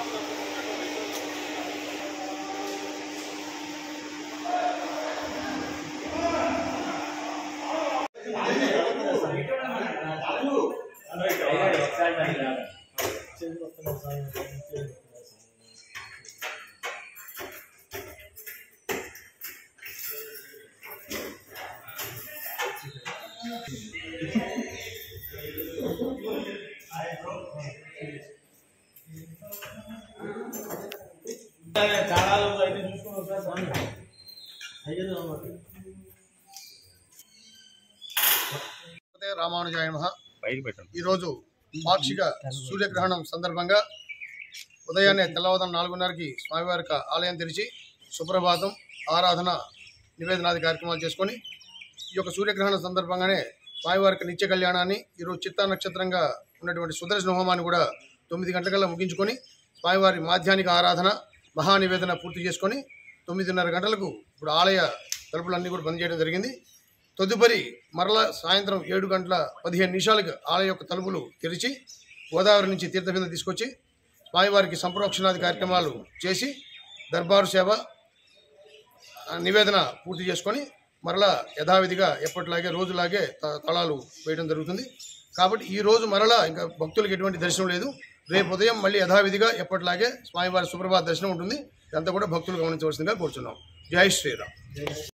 నమస్తే రామానుజాయ నమః బయట పెట్టండి ఈరోజు పాక్షిక సూర్యగ్రహణం సందర్భంగా ఉదయాన్నే తెల్లవారుజాము నాలుగున్నరకి స్వామివారికి ఆలయం తెరిచి సుప్రభాతం ఆరాధన నివేదనాది కార్యక్రమాలు చేసుకొని ఈ యొక్క సూర్యగ్రహణం సందర్భంగానే స్వామివారికి నిత్య కళ్యాణాన్ని ఈరోజు చిత్తా నక్షత్రంగా ఉన్నటువంటి సుదర్శన హోమాన్ని కూడా తొమ్మిది గంటలకల్లా ముగించుకొని స్వామివారి మాధ్యానిక ఆరాధన మహానివేదన పూర్తి చేసుకొని తొమ్మిదిన్నర గంటలకు ఇప్పుడు ఆలయ తలుపులన్నీ కూడా బంద్ చేయడం జరిగింది తదుపరి మరల సాయంత్రం ఏడు గంటల పదిహేను నిమిషాలకు ఆలయ యొక్క తలుపులు తెరిచి గోదావరి నుంచి తీర్థబింద తీసుకొచ్చి స్వామివారికి సంప్రోక్షణాది కార్యక్రమాలు చేసి దర్బారు సేవ ఆ, నివేదన పూర్తి చేసుకొని మరలా యథావిధిగా ఎప్పటిలాగే రోజులాగే త- తళాలు వేయడం జరుగుతుంది కాబట్టి ఈ రోజు మరలా ఇంకా భక్తులకు ఎటువంటి దర్శనం లేదు రేపు ఉదయం మళ్ళీ యథావిధిగా ఎప్పటిలాగే స్వామివారి సుప్రభాత దర్శనం ఉంటుంది ఇదంతా కూడా భక్తులు గమనించవలసిందిగా కోరుచున్నాం జై శ్రీరామ్